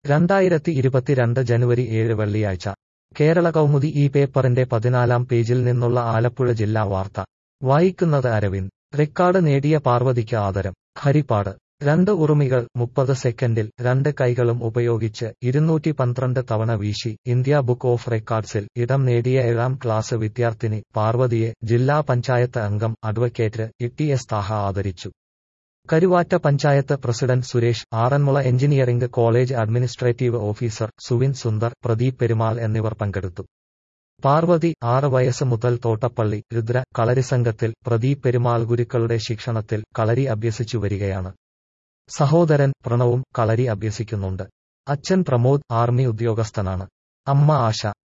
രണ്ടായിരത്തി ഇരുപത്തിരണ്ട് ജനുവരി ഏഴ് വെള്ളിയാഴ്ച കേരള കൗമുദി ഈ പേപ്പറിന്റെ പതിനാലാം പേജിൽ നിന്നുള്ള ആലപ്പുഴ ജില്ലാ വാർത്ത വായിക്കുന്നത് അരവിന്ദ് റെക്കാർഡ് നേടിയ പാർവതിക്ക് ആദരം ഹരിപ്പാട് രണ്ട് ഉറുമികൾ മുപ്പത് സെക്കൻഡിൽ രണ്ട് കൈകളും ഉപയോഗിച്ച് ഇരുന്നൂറ്റി പന്ത്രണ്ട് തവണ വീശി ഇന്ത്യ ബുക്ക് ഓഫ് റെക്കോർഡ്സിൽ ഇടം നേടിയ ഏഴാം ക്ലാസ് വിദ്യാർത്ഥിനി പാർവതിയെ ജില്ലാ പഞ്ചായത്ത് അംഗം അഡ്വക്കേറ്റ് ഇ എസ് താഹ ആദരിച്ചു Karuvatta panchayat president Suresh Aranmula engineering college administrative officer Suvin Sundar Pradeep Perumal എന്നിവർ പങ്കെടുത്തു പാർവതി ആറ് വയസ്സ് മുതൽ തോട്ടപ്പള്ളി രുദ്ര കളരിസംഘത്തിൽ പ്രദീപ് പെരുമാൾ ഗുരുക്കളുടെ ശിക്ഷണത്തിൽ കളരി അഭ്യസിച്ചു വരികയാണ് സഹോദരൻ പ്രണവും കളരി അഭ്യസിക്കുന്നുണ്ട് അച്ഛൻ പ്രമോദ് ആർമി ഉദ്യോഗസ്ഥനാണ് അമ്മ ആശ